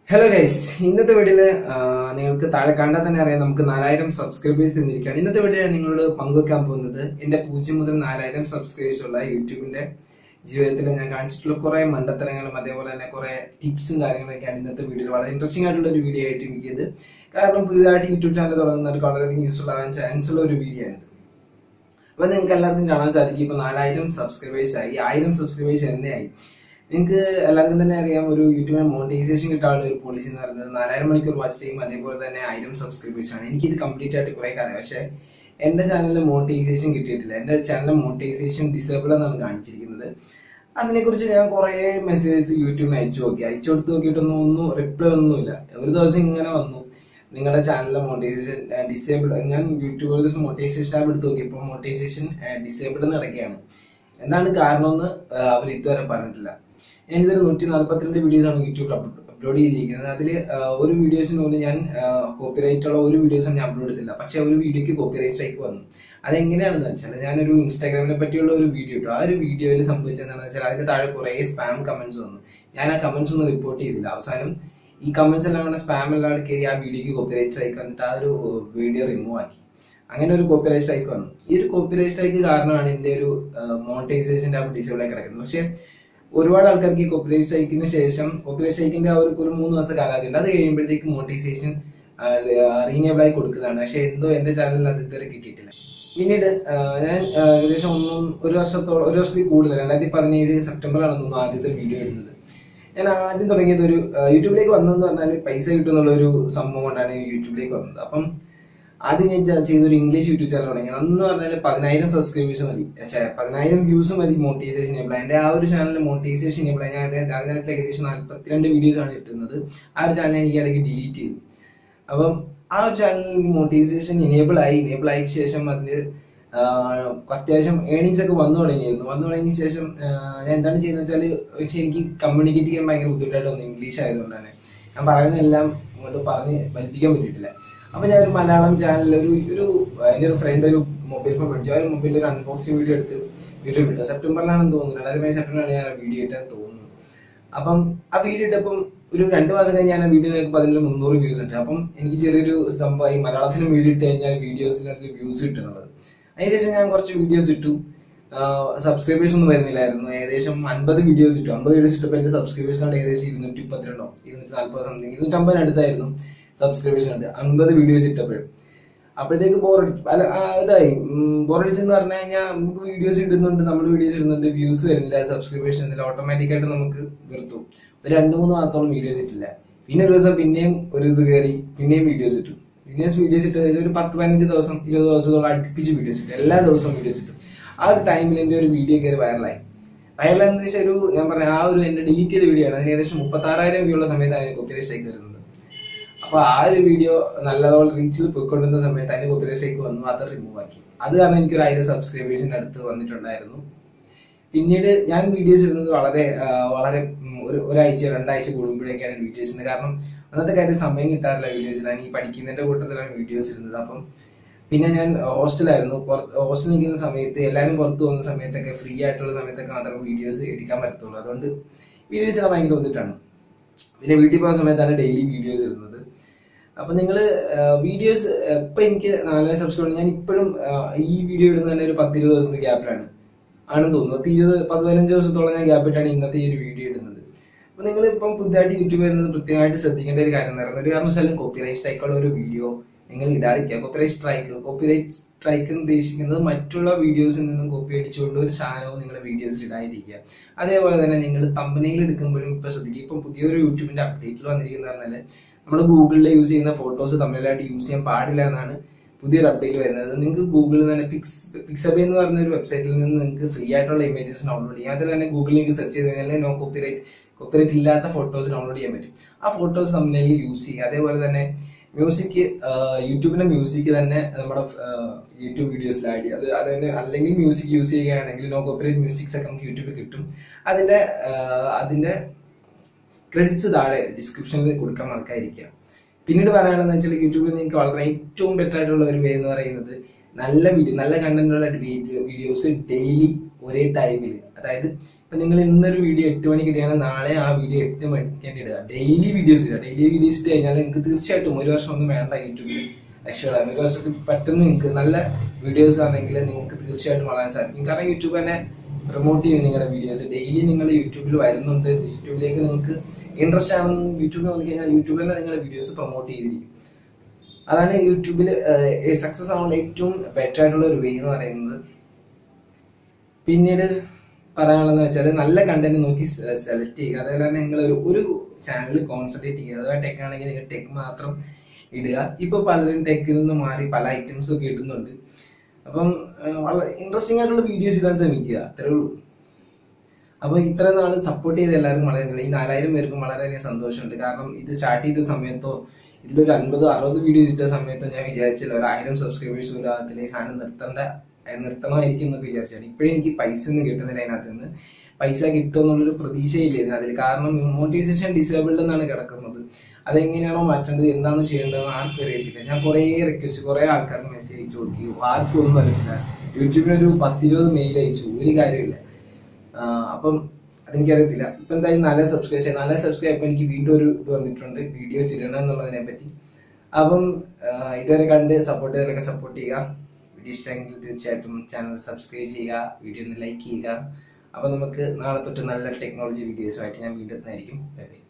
Hello guys ഇന്നത്തെ വീഡിയോയില് നിങ്ങൾക്ക് താഴെ കണ്ടാൽ തന്നെ അറിയാം നമുക്ക് നാലായിരം സബ്സ്ക്രൈബേഴ്സ് തന്നിരിക്കുകയാണ് ഇന്നത്തെ വീഡിയോ ഞാൻ നിങ്ങളോട് പങ്കുവെക്കാൻ പോകുന്നത് എന്റെ പൂജ്യം മുതൽ നാലായിരം സബ്സ്ക്രൈബേഴ്സ് ഉള്ള യൂട്യൂബിന്റെ ജീവിതത്തിൽ ഞാൻ കാണിച്ചിട്ടുള്ള കുറെ മണ്ടത്തരങ്ങളും അതേപോലെ തന്നെ കുറെ ടിപ്സും കാര്യങ്ങളൊക്കെയാണ് ഇന്നത്തെ വീഡിയോയിൽ വളരെ ഇൻട്രസ്റ്റിംഗ് ആയിട്ടുള്ള ഒരു വീഡിയോ ആയിട്ട് എനിക്കിത് കാരണം പുതിയതായിട്ട് യൂട്യൂബ് ചാനൽ തുടങ്ങുന്നവർക്ക് വളരെയധികം യൂസ്ഫുൾ ആവാൻ ചാൻസ് ഉള്ള ഒരു വീഡിയോ ആണ് അപ്പൊ നിങ്ങൾക്ക് എല്ലാവർക്കും കാണാൻ സാധിക്കും ഇപ്പൊ നാലായിരം സബ്സ്ക്രൈബേഴ്സ് ആയി ആയിരം സബ്സ്ക്രൈബേഴ്സ് എന്നെയായി നിങ്ങൾക്ക് എല്ലാവർക്കും തന്നെ അറിയാം ഒരു യൂട്യൂബിന് മോണിറ്റൈസേഷൻ കിട്ടാനുള്ള ഒരു പോളിസി എന്ന് പറയുന്നത് നാലായിരം മണിക്കൂർ വാച്ച് ടൈം അതേപോലെ തന്നെ ആയിരം സബ്സ്ക്രൈബേഴ്സ് ആണ് എനിക്കിത് കംപ്ലീറ്റ് ആയിട്ട് കുറെ കാലം പക്ഷേ എന്റെ ചാനലിൽ മോണിറ്റൈസേഷൻ കിട്ടിയിട്ടില്ല എന്റെ ചാനലിൽ മോണിറ്റൈസേഷൻ ഡിസേബിൾ എന്നാണ് കാണിച്ചിരിക്കുന്നത് അതിനെക്കുറിച്ച് ഞാൻ കുറേ മെസ്സേജ് യൂട്യൂബിന് അയച്ചു നോക്കി അയച്ചു കൊടുത്ത് നോക്കിയിട്ടൊന്നും ഒന്നും റിപ്ലൈ ഒന്നുമില്ല ഒരു ദിവസം ഇങ്ങനെ വന്നു നിങ്ങളുടെ ചാനലിലെ മോണിറ്റൈസേഷൻ ഡിസേബിൾ ഞാൻ യൂട്യൂബ് ഒരു ദിവസം മോണിറ്റൈസേഷൻ ആപ്പ് എടുത്ത് നോക്കിയപ്പോൾ മോണിറ്റൈസേഷൻ ഡിസേബിൾ എന്ന് കിടക്കുകയാണ് എന്താണ് കാരണമെന്ന് അവർ ഇതുവരെ പറഞ്ഞിട്ടില്ല ഞാൻ ഇതൊരു നൂറ്റി നാല്പത്തിരണ്ട് വീഡിയോസ് ആണ് യൂട്യൂബിൽ അപ്ലോഡ് ചെയ്തിരിക്കുന്നത് അതിൽ ഒരു വീഡിയോസിന് പോലും ഞാൻ കോപ്പിറൈറ്റ് ഉള്ള ഒരു വീഡിയോസും ഞാൻ അപ്ലോഡ് ചെയ്തില്ല പക്ഷെ ഒരു വീഡിയോക്ക് കോപ്പിറൈറ്റ് സ്ട്രൈക്ക് വന്നു അതെങ്ങനെയാണെന്ന് വെച്ചാൽ ഞാനൊരു ഇൻസ്റ്റാഗ്രാമിനെ പറ്റിയുള്ള ഒരു വീഡിയോ ഇട്ടു ആ ഒരു വീഡിയോയിൽ സംഭവിച്ചതെന്താണെന്ന് വെച്ചാൽ അതിന്റെ താഴെ കുറേ സ്പാം കമന്റ്സ് വന്നു ഞാൻ ആ കമന്റ്സ് ഒന്നും റിപ്പോർട്ട് ചെയ്തില്ല അവസാനം ഈ കമന്റ്സ് എല്ലാം കൂടെ സ്പാം എല്ലാം കയറി ആ വീഡിയോക്ക് കോപ്പിറൈറ്റ് സ്ട്രൈക്ക് വന്നിട്ട് ആ ഒരു വീഡിയോ റിമൂവ് ആക്കി അങ്ങനെ ഒരു കോപ്പിറൈറ്റ് സ്ട്രൈക്ക് വന്നു ഈ ഒരു കോപ്പിറൈറ്റ് സ്ട്രൈക്ക് കാരണമാണ് എന്റെ ഒരു മോണിറ്റൈസേഷന്റെ ആ ഡിസേബിൾ ആയി കിടക്കുന്നത് പക്ഷെ ഒരുപാട് ആൾക്കാർക്ക് ഈ കോപ്പിറൈറ്റ് സ്ട്രൈക്കിന് ശേഷം കോപ്പിറൈറ്റ് സ്ട്രൈക്കിന്റെ ആ ഒരു ഒരു മൂന്ന് മാസം കാലാവധി ഉണ്ട് അത് കഴിയുമ്പോഴത്തേക്ക് മോണിറ്റൈസേഷൻ റീനേബിൾ ആയി കൊടുക്കുന്നതാണ് പക്ഷെ എന്തോ എന്റെ ചാനലിൽ അത് ഇതുവരെ കിട്ടിയിട്ടില്ല പിന്നീട് ഞാൻ ഏകദേശം ഒന്നും ഒരു വർഷത്തോളം ഒരു വർഷത്തിൽ കൂടുതൽ രണ്ടായിരത്തി പതിനേഴ് സെപ്റ്റംബറിലാണ് തോന്നുന്നു ആദ്യത്തെ വീഡിയോ ഇടുന്നത് ഞാൻ ആദ്യം തുടങ്ങിയത് ഒരു യൂട്യൂബിലേക്ക് വന്നതെന്ന് പറഞ്ഞാൽ പൈസ കിട്ടുന്നുള്ള ഒരു സംഭവം കൊണ്ടാണ് യൂട്യൂബിലേക്ക് വന്നത് അപ്പം ആദ്യം ഞാൻ ചെയ്തൊരു ഇംഗ്ലീഷ് യൂട്യൂബ് ചാനൽ തുടങ്ങി അന്ന് പറഞ്ഞാൽ പതിനായിരം സബ്സ്ക്രൈബേഴ്സ് മതി പതിനായിരം വ്യൂസ് മതി മോണിറ്റൈസേഷൻ എബിൾ എന്റെ ആ ഒരു ചാനൽ മോണിറ്റൈസേഷൻ എബിൾ ഞാൻ അതിനകത്ത് ഏകദേശം നാല്പത്തിരണ്ട് വീഡിയോസ് ആണ് ഇട്ടുന്നത് ആ ഒരു ചാനൽ എനിക്ക് ഇടയ്ക്ക് ഡിലീറ്റ് ചെയ്തു അപ്പം ആ ഒരു ചാനലിൽ എനിക്ക് മോണിറ്റൈസേഷൻ ഇനേബിൾ ആയി ഇനേബിൾ ആയ ശേഷം അതിന് അത്യാവശ്യം ഏണിങ്സ് ഒക്കെ വന്നു തുടങ്ങിയിരുന്നു വന്നു തുടങ്ങിയ ശേഷം ഞാൻ എന്താണ് ചെയ്യുന്നത് വെച്ചാൽ പക്ഷേ എനിക്ക് കമ്മ്യൂണിക്കേറ്റ് ചെയ്യാൻ ഭയങ്കര ബുദ്ധിമുട്ടായിട്ട് വന്നു ഇംഗ്ലീഷ് ആയതുകൊണ്ട് തന്നെ ഞാൻ പറയുന്നതെല്ലാം ഇങ്ങോട്ട് പറഞ്ഞ് വലിപ്പിക്കാൻ പറ്റിയിട്ടില്ല അപ്പൊ ഞാൻ ഒരു മലയാളം ചാനലിൽ ഒരു ഒരു എൻ്റെ ഒരു ഫ്രണ്ട് ഒരു മൊബൈൽ ഫോൺ മേടിച്ചു ആ ഒരു മൊബൈലിൽ ഒരു അൺബോക്സിംഗ് വീഡിയോ എടുത്ത് യൂട്യൂബ് ഇട്ടു സെപ്റ്റംബറിലാണെന്ന് തോന്നുന്നു രണ്ടായിരത്തി സെപ്റ്റംബറിലാണ് ഞാൻ ആ വീഡിയോ ഇട്ടെന്ന് തോന്നുന്നു അപ്പം ആ വീഡിയോ ഇട്ടപ്പം ഒരു രണ്ട് മാസം കഴിഞ്ഞ് ഞാൻ ആ വീഡിയോ നോക്കുമ്പോൾ അതിനൊരു മുന്നൂറ് വ്യൂസ് ഉണ്ട് അപ്പം എനിക്ക് ചെറിയൊരു സ്തംഭമായി മലയാളത്തിലും വീഡിയോ ഇട്ട് കഴിഞ്ഞാൽ വീഡിയോസിനകത്ത് വ്യൂസ് കിട്ടുന്നുള്ളത് അതിനുശേഷം ഞാൻ കുറച്ച് വീഡിയോസ് ഇട്ടു സബ്സ്ക്രൈബേഴ്സ് ഒന്നും വരുന്നില്ലായിരുന്നു ഏകദേശം അൻപത് വീഡിയോസ് ഇട്ടു അമ്പത് വീഡിയോസ് ഇട്ടപ്പോൾ എന്റെ സബ്സ്ക്രൈബേഴ്സ് കണ്ട് ഏകദേശം ഇരുന്നൂറ്റി മുപ്പത്തിരണ്ടോ ഇരുന്നൂറ്റി നാല്പത് സംതിങ് ഇരുന്നൂറ്റമ്പതിന് അടുത്തായിരുന്നു സബ്സ്ക്രിപ്ഷൻ ഉണ്ട് അൻപത് വീഡിയോസ് ഇട്ടപ്പോഴും അപ്പോഴത്തേക്ക് ബോറടിച്ചു അല്ല ഇതായി ബോറടിച്ചെന്ന് പറഞ്ഞു കഴിഞ്ഞാൽ നമുക്ക് വീഡിയോസ് ഇടുന്നുണ്ട് നമ്മൾ വീഡിയോസ് ഇടുന്നുണ്ട് വ്യൂസ് വരുന്നില്ല സബ്സ്ക്രിപ്ഷൻ ഇല്ല ഓട്ടോമാറ്റിക് ആയിട്ട് നമുക്ക് വെറുത്തു ഒരു രണ്ട് മൂന്ന് മാസത്തോളം വീഡിയോസ് ഇട്ടില്ല പിന്നെ ഒരു ദിവസം പിന്നെയും ഒരു ഇത് കയറി പിന്നെയും വീഡിയോസ് ഇട്ടു പിന്നെയും വീഡിയോസ് ഇട്ട് ഒരു പത്ത് പതിനഞ്ച് ദിവസം ഇരുപത് ദിവസത്തോളം അടുപ്പിച്ച് വീഡിയോസ് ഇട്ടു എല്ലാ ദിവസവും വീഡിയോസ് ഇട്ടു ആ ഒരു ടൈമിൽ എന്റെ ഒരു വീഡിയോ കയറി വൈറലായി വൈറലായെന്ന് വെച്ചാൽ ഒരു ഞാൻ പറഞ്ഞ ആ ഒരു എന്റെ ഡിലീറ്റ് ചെയ്ത വീഡിയോ ആണ് അതിന് ഏകദേശം മുപ്പത്തി ആറായിരം വ്യൂ ഉള്ള സമയത്താണ് കോപ്പി സ്ട്രൈക്ക് വരുന്നത് അപ്പൊ ആ ഒരു വീഡിയോ നല്ലതുപോലെ റീച്ചിൽ പോയിക്കൊണ്ടിരുന്ന സമയത്ത് അതിന് കോപ്പിറൈറ്റ് സ്ട്രൈക്ക് വന്നു അത് റിമൂവ് ആക്കി അത് കാരണം എനിക്ക് ഒരു ആയിരം സബ്സ്ക്രൈബേഴ്സിന്റെ അടുത്ത് വന്നിട്ടുണ്ടായിരുന്നു പിന്നീട് ഞാൻ വീഡിയോസ് ഇടുന്നത് വളരെ വളരെ ഒരു ഒരാഴ്ച രണ്ടാഴ്ച കൂടുമ്പോഴേക്കാണ് വീഡിയോസ് ഇടുന്നത് കാരണം അന്നത്തെ കാര്യം സമയം കിട്ടാറില്ല വീഡിയോസ് ഞാൻ ഈ പഠിക്കുന്നതിന്റെ കൂട്ടത്തിലാണ് വീഡിയോസ് ഇടുന്നത് അപ്പം പിന്നെ ഞാൻ ഹോസ്റ്റലായിരുന്നു ഹോസ്റ്റലിൽ നിൽക്കുന്ന സമയത്ത് എല്ലാവരും പുറത്തു പോകുന്ന സമയത്തൊക്കെ ഫ്രീ ആയിട്ടുള്ള സമയത്തൊക്കെ മാത്രമേ വീഡിയോസ് എടുക്കാൻ പറ്റത്തുള്ളൂ അതുകൊണ്ട് വീഡിയോസ് ഇടാൻ ഭയങ്കര ബുദ്ധിമുട്ടാണ് പിന്നെ വീട്ടിൽ പോകുന്ന സമയത്താണ് ഡെയിലി വീഡിയോസ് ഇടുന്നത് അപ്പൊ നിങ്ങൾ വീഡിയോസ് ഇപ്പൊ എനിക്ക് നാലായിരം സബ്സ്ക്രൈബർ ഞാൻ ഇപ്പോഴും ഈ വീഡിയോ ഇടുന്ന തന്നെ ഒരു പത്തിരുപത് ദിവസത്തെ ഗ്യാപ്പിലാണ് ആണെന്ന് തോന്നുന്നു പത്ത് ഇരുപത് പത്ത് പതിനഞ്ച് ദിവസത്തോളം ഞാൻ ഗ്യാപ്പിട്ടാണ് ഇന്നത്തെ ഈ ഒരു വീഡിയോ ഇടുന്നത് അപ്പൊ നിങ്ങൾ ഇപ്പം പുതിയതായിട്ട് യൂട്യൂബ് വരുന്നത് പ്രത്യേകമായിട്ട് ശ്രദ്ധിക്കേണ്ട ഒരു കാര്യം എന്ന് ഒരു കാരണവശാലും കോപ്പിറൈറ്റ് സ്ട്രൈക്കുള്ള ഒരു വീഡിയോ നിങ്ങൾ ഇടാതിരിക്കുക കോപ്പിറൈറ്റ് സ്ട്രൈക്ക് കോപ്പിറൈറ്റ് സ്ട്രൈക്ക് എന്ന് ഉദ്ദേശിക്കുന്നത് മറ്റുള്ള വീഡിയോസിൽ നിന്നും കോപ്പി അടിച്ചുകൊണ്ട് ഒരു സാധനവും നിങ്ങളുടെ വീഡിയോസിൽ ഇടാതിരിക്കുക അതേപോലെ തന്നെ നിങ്ങൾ തമ്പനയിൽ എടുക്കുമ്പോഴും ഇപ്പൊ ശ്രദ്ധിക്കുക ഇപ്പം പുതിയൊരു യൂട്യൂബിന്റെ അപ്ഡേറ്റിൽ വന്നിരിക്കുന്ന പറഞ്ഞാൽ നമ്മൾ ഗൂഗിളിൽ യൂസ് ചെയ്യുന്ന ഫോട്ടോസ് തമ്മിലായിട്ട് യൂസ് ചെയ്യാൻ പാടില്ല എന്നാണ് പുതിയൊരു അപ്ഡേറ്റ് വരുന്നത് നിങ്ങൾക്ക് ഗൂഗിളിൽ തന്നെ പിക്സ് പിക്സബേ എന്ന് പറഞ്ഞ ഒരു വെബ്സൈറ്റിൽ നിന്ന് നിങ്ങൾക്ക് ഫ്രീ ആയിട്ടുള്ള ഇമേജസ് ഡൗൺലോഡ് ചെയ്യാം അതിൽ തന്നെ ഗൂഗിളിൽ നിങ്ങൾക്ക് സെർച്ച് ചെയ്ത് കഴിഞ്ഞാൽ നോ കോപ്പിറൈറ്റ് കോപ്പിറൈറ്റ് ഇല്ലാത്ത ഫോട്ടോസ് ഡൗൺലോഡ് ചെയ്യാൻ പറ്റും ആ ഫോട്ടോസ് തമ്മിൽ യൂസ് ചെയ്യുക അതേപോലെ തന്നെ മ്യൂസിക് യൂട്യൂബിന്റെ മ്യൂസിക് തന്നെ നമ്മുടെ യൂട്യൂബ് വീഡിയോസിൽ ആഡ് ചെയ്യുക അത് അത് തന്നെ അല്ലെങ്കിൽ മ്യൂസിക് യൂസ് ചെയ്യുകയാണെങ്കിൽ നോ കോപ്പിറൈറ്റ് മ്യൂസിക്സ് ഒക്കെ നമുക്ക് യൂട്യൂബിൽ കിട്ടും അതിന്റെ അതിന്റെ ക്രെഡിറ്റ്സ് താഴെ ഡിസ്ക്രിപ്ഷനിൽ കൊടുക്കാൻ മറക്കാതിരിക്കുക പിന്നീട് പറയാനുള്ളത് വെച്ചാൽ യൂട്യൂബിൽ നിങ്ങൾക്ക് വളരെ ഏറ്റവും ബെറ്റർ ആയിട്ടുള്ള ഒരു വേ എന്ന് പറയുന്നത് നല്ല വീഡിയോ നല്ല കണ്ടന്റുള്ള വീഡിയോസ് ഡെയിലി ഒരേ ടൈമിൽ അതായത് ഇപ്പൊ നിങ്ങൾ ഇന്നൊരു വീഡിയോ എട്ട് മണിക്ക് ഇടുകയാണെങ്കിൽ നാളെ ആ വീഡിയോ എട്ട് മണിക്ക് തന്നെ ഇടുക ഡെയിലി വീഡിയോസ് ഇടുക ഡെയിലി വീഡിയോസ് ഇട്ട് കഴിഞ്ഞാൽ നിങ്ങൾക്ക് തീർച്ചയായിട്ടും ഒരു വർഷം ഒന്നും വേണ്ട യൂട്യൂബിൽ രക്ഷപ്പെടാൻ ഒരു വർഷത്തിൽ പെട്ടെന്ന് നിങ്ങൾക്ക് നല്ല വീഡിയോസ് ആണെങ്കിൽ നിങ്ങൾക്ക് തീർച്ചയായിട്ടും വളരാൻ സാധിക്കും കാരണം യൂട്യൂബ് തന്നെ പ്രൊമോട്ട് ചെയ്യും നിങ്ങളുടെ വീഡിയോസ് ഡെയിലി നിങ്ങൾ യൂട്യൂബിൽ വരുന്നുണ്ട് യൂട്യൂബിലേക്ക് നിങ്ങൾക്ക് ഇൻട്രസ്റ്റ് ആണെന്ന് യൂട്യൂബിൽ വന്നു കഴിഞ്ഞാൽ യൂട്യൂബിൽ തന്നെ നിങ്ങളുടെ വീഡിയോസ് പ്രൊമോട്ട് ചെയ്തിരിക്കും അതാണ് യൂട്യൂബിൽ സക്സസ് ആവുന്ന ഏറ്റവും ബെറ്റർ ആയിട്ടുള്ള ഒരു വേ എന്ന് പറയുന്നത് പിന്നീട് പറയാനുള്ളതെന്ന് വെച്ചാൽ നല്ല കണ്ടന്റ് നോക്കി സെലക്ട് ചെയ്യുക അതേപോലെ തന്നെ നിങ്ങൾ ഒരു ഒരു ചാനൽ കോൺസെൻട്രേറ്റ് ചെയ്യുക അഥവാ ടെക് ആണെങ്കിൽ നിങ്ങൾ ടെക് മാത്രം ഇടുക ഇപ്പൊ പലരും ടെക്കിൽ നിന്ന് മാറി പല ഐറ്റംസും ഒക്കെ ഇടുന്നുണ്ട് അപ്പം ആ, വളരെ ഇൻട്രസ്റ്റിംഗ് ആയിട്ടുള്ള വീഡിയോസ് ഇടാൻ ശ്രമിക്കുക അത്രേ ഉള്ളൂ അപ്പൊ ഇത്ര നാൾ സപ്പോർട്ട് ചെയ്ത എല്ലാവർക്കും വളരെ നന്ദി. ഈ നാലായിരം പേർക്കും വളരെയധികം സന്തോഷമുണ്ട് കാരണം ഇത് സ്റ്റാർട്ട് ചെയ്ത സമയത്തോ ഇതിലൊരു അൻപത് അറുപത് വീഡിയോസ് ഇട്ട സമയത്തോ ഞാൻ വിചാരിച്ചില്ല ഒരു ആയിരം സബ്സ്ക്രൈബേഴ്സ് പോലും അതിൽ ഈ സാധനം നിർത്തേണ്ട ഏഹ് നിർത്തണമായിരിക്കും എന്നൊക്കെ വിചാരിച്ചാണ് ഇപ്പോഴും എനിക്ക് പൈസ ഒന്നും കിട്ടുന്നില്ല അതിനകത്ത് നിന്ന് പൈസ കിട്ടുമെന്നുള്ളൊരു പ്രതീക്ഷയില്ലായിരുന്നു അതിൽ കാരണം മോണിറ്റൈസേഷൻ ഡിസേബിൾഡ് എന്നാണ് കിടക്കുന്നത് അതെങ്ങനെയാണോ മാറ്റേണ്ടത് എന്താണോ ചെയ്യേണ്ടത് ആർക്കും അറിയത്തില്ല ഞാൻ കുറേ റിക്വസ്റ്റ് കുറേ ആൾക്കാർക്ക് മെസ്സേജ് അയച്ചു കൊടുക്കുകയോ ആർക്കും ഒന്നും അറിയില്ല യൂട്യൂബിനൊരു പത്തിരുപത് മെയിൽ അയച്ചു ഒരു കാര്യമില്ല ആഹ് അപ്പം അതെനിക്കറിയത്തില്ല ഇപ്പൊ എന്തായാലും നാല് സബ്സ്ക്രൈബ് നാല് സബ്സ്ക്രൈബ് ആയപ്പോൾ എനിക്ക് വീണ്ടും ഒരു ഇത് വന്നിട്ടുണ്ട് വീഡിയോസ് ഇടണം എന്നുള്ളതിനെ പറ്റി അപ്പം ആഹ് ഇതുവരെ കണ്ട് സപ്പോർട്ട് ചെയ്തവരൊക്കെ സപ്പോർട്ട് ചെയ്യുക വീഡിയോ ഇഷ്ടമെങ്കിൽ തീർച്ചയായിട്ടും ചാനൽ സബ്സ്ക്രൈബ് ചെയ്യുക വീഡിയോ ഒന്ന് ലൈക്ക് ചെയ്യുക അപ്പൊ നമുക്ക് നാളെ തൊട്ട് നല്ല ടെക്നോളജി വീഡിയോസുമായിട്ട് ഞാൻ വീണ്ടും എത്തുന്നതായിരിക്കും ബൈ ബൈ